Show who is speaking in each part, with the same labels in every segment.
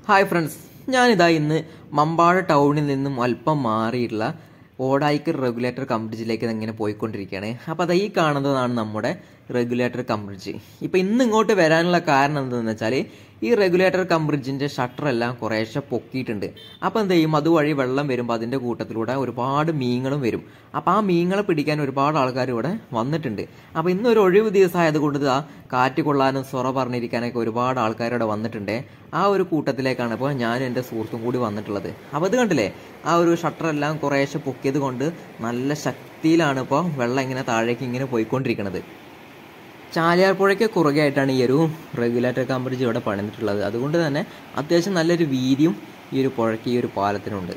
Speaker 1: Hi friends ഞാനിതാ ഇന്ന് മമ്പാട് ടൗണിൽ നിന്നും അല്പം മാറിയിട്ടുള്ള ഓടായിക്കർ റെഗുലേറ്റർ കം ബ്രിഡ്ജിലേക്ക് ഇങ്ങനെ പോയിക്കൊണ്ടിരിക്കുകയാണ് അപ്പോൾ അത് ഈ കാണുന്നതാണ് നമ്മുടെ റെഗുലേറ്റർ കം ബ്രിഡ്ജ് ഇപ്പോൾ ഇന്ന് ഇങ്ങോട്ട് വരാനുള്ള കാരണം എന്താണെന്ന് വെച്ചാൽ ഈ റെഗുലേറ്റർ കം ബ്രിഡ്ജിൻ്റെ ഷട്ടറെല്ലാം കുറേശ്ശെ പൊക്കിയിട്ടുണ്ട് അപ്പോൾ എന്ത് ചെയ്യും അതുവഴി വെള്ളം വരുമ്പോൾ അതിൻ്റെ കൂട്ടത്തിലൂടെ ഒരുപാട് മീനുകളും വരും അപ്പോൾ ആ മീനുകളെ പിടിക്കാൻ ഒരുപാട് ആൾക്കാർ ഇവിടെ വന്നിട്ടുണ്ട് അപ്പോൾ ഇന്ന് ഒരു ഒഴിവ് ദിവസം ആയതുകൊണ്ട് ഇതാ കാറ്റ് കൊള്ളാനും സൊറ പറഞ്ഞിരിക്കാനൊക്കെ ഒരുപാട് ആൾക്കാർ ഇവിടെ വന്നിട്ടുണ്ട് ആ ഒരു കൂട്ടത്തിലേക്കാണ് ഇപ്പോൾ ഞാനും എൻ്റെ സുഹൃത്തും കൂടി വന്നിട്ടുള്ളത് അപ്പോൾ ഇത് കണ്ടില്ലേ ആ ഒരു ഷട്ടറെല്ലാം കുറേശ്ശെ പൊക്കിയത് കൊണ്ട് നല്ല ശക്തിയിലാണ് ഇപ്പോൾ വെള്ളം ഇങ്ങനെ താഴേക്ക് ഇങ്ങനെ പോയിക്കൊണ്ടിരിക്കുന്നത് ചാലിയാർ പുഴയ്ക്ക് കുറുകയായിട്ടാണ് ഈ ഒരു റെഗുലേറ്റർ കം ബ്രിഡ്ജ് ഇവിടെ പണിതിട്ടുള്ളത് അതുകൊണ്ട് തന്നെ അത്യാവശ്യം നല്ലൊരു വീതിയും ഈ ഒരു പുഴയ്ക്ക് ഈ ഒരു പാലത്തിനുണ്ട്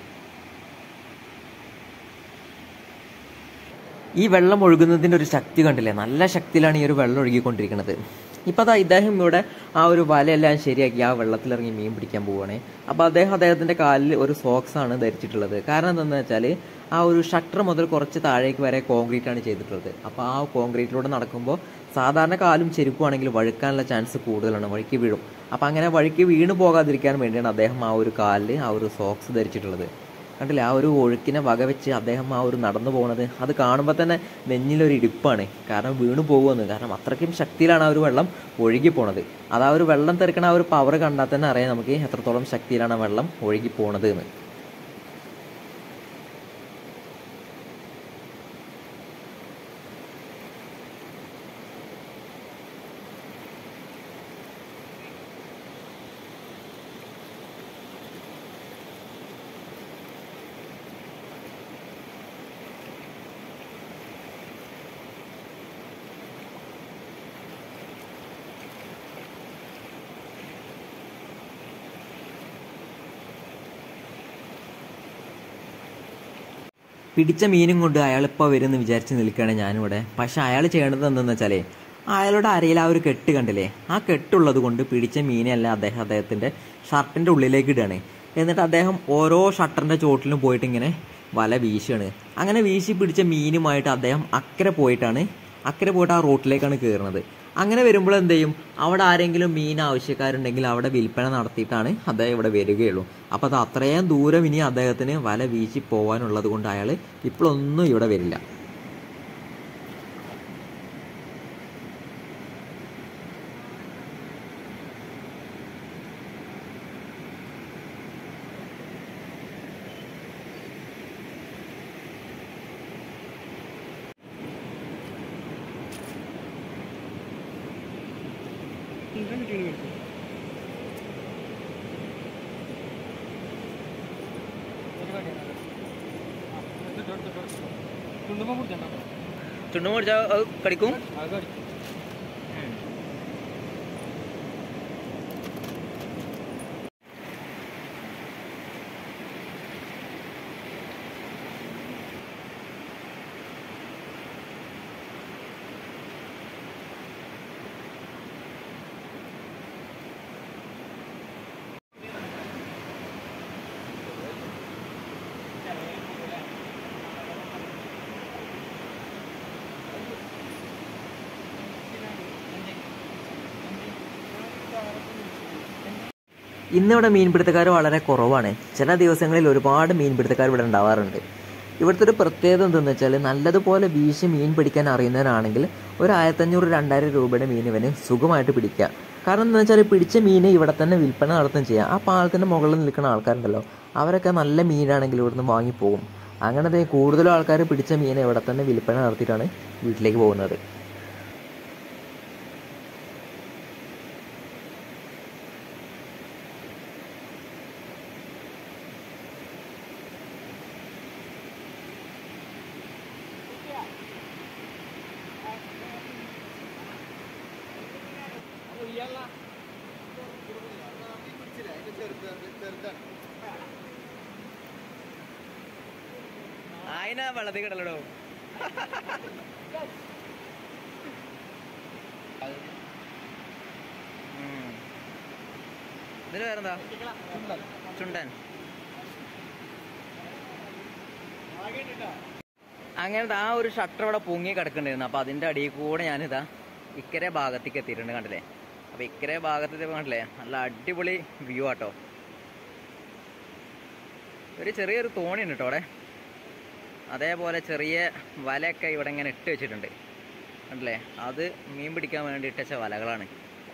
Speaker 1: ഈ വെള്ളം ഒഴുകുന്നതിൻ്റെ ഒരു ശക്തി കണ്ടില്ലേ നല്ല ശക്തിയിലാണ് ഈ ഒരു വെള്ളം ഒഴുകിക്കൊണ്ടിരിക്കുന്നത് ഇപ്പോൾ അതാ ഇദ്ദേഹം ഇവിടെ ആ ഒരു വലയെല്ലാം ശരിയാക്കി ആ വെള്ളത്തിലിറങ്ങി മീൻ പിടിക്കാൻ പോവുകയാണ് അപ്പോൾ അദ്ദേഹം അദ്ദേഹത്തിൻ്റെ കാലിൽ ഒരു സോക്സ് ആണ് ധരിച്ചിട്ടുള്ളത് കാരണം എന്താണെന്ന് വെച്ചാൽ ആ ഒരു ഷട്ടർ മുതൽ കുറച്ച് താഴേക്ക് വരെ കോൺക്രീറ്റ് ആണ് ചെയ്തിട്ടുള്ളത് അപ്പോൾ ആ കോൺക്രീറ്റിലൂടെ നടക്കുമ്പോൾ സാധാരണ കാലും ചെരുപ്പുവാണെങ്കിൽ വഴുക്കാനുള്ള ചാൻസ് കൂടുതലാണ് വഴുക്കി വീഴും അപ്പോൾ അങ്ങനെ വഴുക്കി വീണ് പോകാതിരിക്കാൻ വേണ്ടിയാണ് അദ്ദേഹം ആ ഒരു കാലിൽ ആ ഒരു സോക്സ് ധരിച്ചിട്ടുള്ളത് കണ്ടില്ലേ ആ ഒരു ഒഴുക്കിനെ വകവെച്ച് അദ്ദേഹം ആ ഒരു നടന്നു പോകുന്നത് അത് കാണുമ്പോൾ തന്നെ നെഞ്ഞിലൊരു ഇടിപ്പാണ് കാരണം വീണു പോകുമെന്ന് കാരണം അത്രയ്ക്കും ശക്തിയിലാണ് ആ ഒരു വെള്ളം ഒഴുകി പോണത് അത് ആ ഒരു വെള്ളം തെറിക്കണ ആ ഒരു പവർ കണ്ടാൽ തന്നെ അറിയാം നമുക്ക് എത്രത്തോളം ശക്തിയിലാണ് ആ വെള്ളം ഒഴുകി പോണത് എന്ന് പിടിച്ച മീനും കൊണ്ട് അയാൾ ഇപ്പോൾ വരുമെന്ന് വിചാരിച്ച് നിൽക്കുകയാണ് ഞാനിവിടെ പക്ഷെ അയാൾ ചെയ്യേണ്ടത് എന്തെന്ന് വെച്ചാലേ അയാളുടെ അരയിൽ ആ ഒരു കെട്ട് കണ്ടില്ലേ ആ കെട്ടുള്ളത് കൊണ്ട് പിടിച്ച മീനെല്ലാം അദ്ദേഹം അദ്ദേഹത്തിൻ്റെ ഷർട്ടിൻ്റെ ഉള്ളിലേക്ക് ഇടുകയാണ് എന്നിട്ട് അദ്ദേഹം ഓരോ ഷട്ടറിൻ്റെ ചോട്ടിലും പോയിട്ട് ഇങ്ങനെ വല വീശുകയാണ് അങ്ങനെ വീശി പിടിച്ച മീനുമായിട്ട് അദ്ദേഹം അക്കരെ പോയിട്ടാണ് അക്കരെ പോയിട്ട് ആ റോട്ടിലേക്കാണ് കയറുന്നത് അങ്ങനെ വരുമ്പോൾ എന്ത് ചെയ്യും അവിടെ ആരെങ്കിലും മീൻ ആവശ്യക്കാരുണ്ടെങ്കിൽ അവിടെ വിൽപ്പന നടത്തിയിട്ടാണ് അദ്ദേഹം ഇവിടെ വരികയുള്ളൂ അപ്പോൾ അത് അത്രയും ദൂരം ഇനി അദ്ദേഹത്തിന് വല വീശി പോകാനുള്ളത് കൊണ്ട് അയാൾ ഇപ്പോഴൊന്നും ഇവിടെ വരില്ല ചുണ്ടു മുടിച്ചാൽ കടിക്കും ഇന്നിവിടെ മീൻപിടുത്തക്കാർ വളരെ കുറവാണ് ചില ദിവസങ്ങളിൽ ഒരുപാട് മീൻപിടുത്തക്കാർ ഇവിടെ ഉണ്ടാവാറുണ്ട് ഇവിടുത്തെ ഒരു പ്രത്യേകത എന്തെന്ന് വെച്ചാൽ നല്ലതുപോലെ വീശി മീൻ പിടിക്കാൻ അറിയുന്നവരാണെങ്കിൽ ഒരു ആയിരത്തഞ്ഞൂറ് രണ്ടായിരം രൂപയുടെ മീൻ ഇവന് സുഖമായിട്ട് പിടിക്കുക കാരണം എന്താ വെച്ചാൽ പിടിച്ച മീൻ ഇവിടെ തന്നെ വിൽപ്പന നടത്തുകയും ചെയ്യാം ആ പാലത്തിൻ്റെ മുകളിൽ നിൽക്കുന്ന ആൾക്കാരുണ്ടല്ലോ അവരൊക്കെ നല്ല മീനാണെങ്കിൽ ഇവിടുന്ന് വാങ്ങിപ്പോകും അങ്ങനത്തെ കൂടുതലും ആൾക്കാർ പിടിച്ച മീൻ ഇവിടെ തന്നെ വിൽപ്പന നടത്തിയിട്ടാണ് വീട്ടിലേക്ക് പോകുന്നത് ആയിന വെള്ളത്തിൽ കിടലടോ ഇതിന് വേറെന്താ ചുണ്ടൻ അങ്ങനത്തെ ആ ഒരു ഷട്ടർ ഇവിടെ പൊങ്ങി കിടക്കണ്ടായിരുന്നു അപ്പൊ അതിന്റെ അടിയിൽ കൂടെ ഞാനിതാ ഇക്കരെ ഭാഗത്തേക്ക് എത്തിയിട്ടുണ്ട് കണ്ടില്ലേ അപ്പൊ ഇക്കരെ ഭാഗത്തേക്ക് കണ്ടില്ലേ നല്ല അടിപൊളി വ്യൂ ആട്ടോ ഒരു ചെറിയൊരു തോണിയുണ്ട് കേട്ടോ അവിടെ അതേപോലെ ചെറിയ വലയൊക്കെ ഇവിടെ ഇങ്ങനെ ഇട്ട് വെച്ചിട്ടുണ്ട് കണ്ടില്ലേ അത് മീൻ പിടിക്കാൻ വേണ്ടി ഇട്ടച്ച വലകളാണ്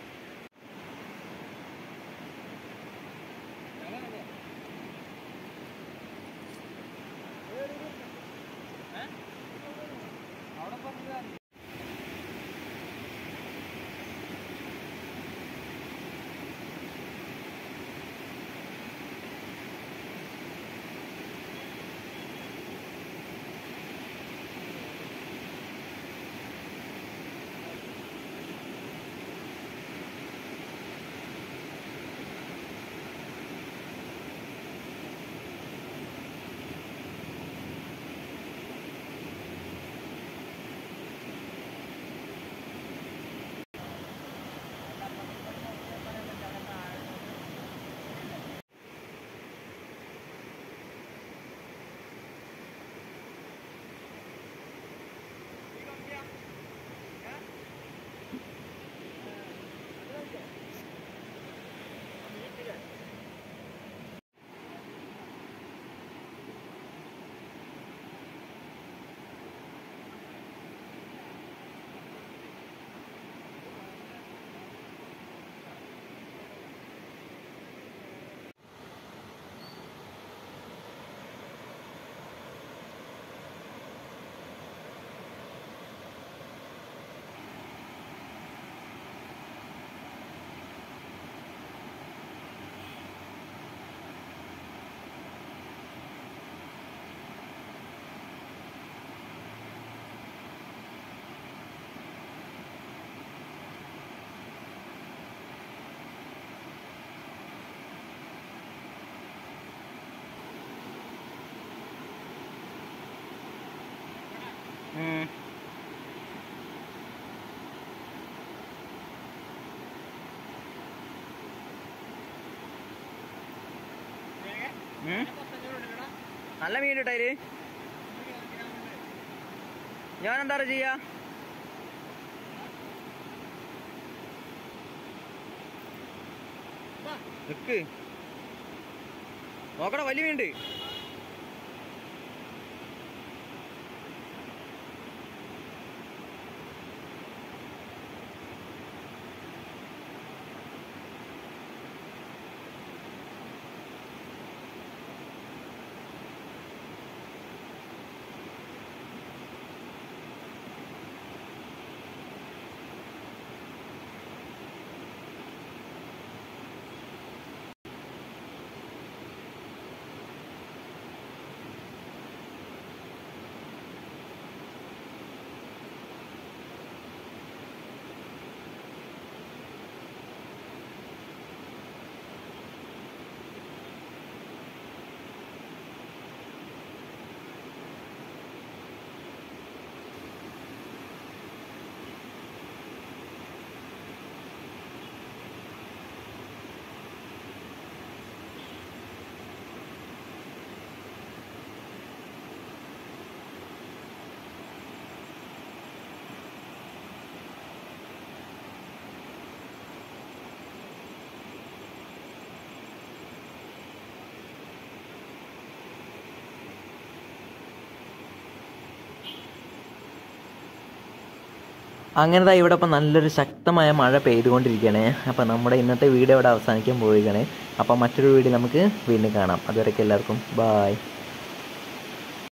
Speaker 1: ഉം. ഉം. നല്ല മീൻ കിട്ടയില് ഞാൻ എന്താ ചെയ്യാ നിക്ക് നോക്കടാ വലിയ മീനുണ്ട് അങ്ങനെ ദാ ഇവിടെ ഇപ്പം നല്ലൊരു ശക്തമായ മഴ പെയ്തുകൊണ്ടിരിക്കുകയാണ് അപ്പോൾ നമ്മുടെ ഇന്നത്തെ വീഡിയോ ഇവിടെ അവസാനിക്കാൻ പോവുകയാണ് അപ്പോൾ മറ്റൊരു വീഡിയോ നമുക്ക് വീണ്ടും കാണാം അതുവരെയൊക്കെ എല്ലാവർക്കും ബായ്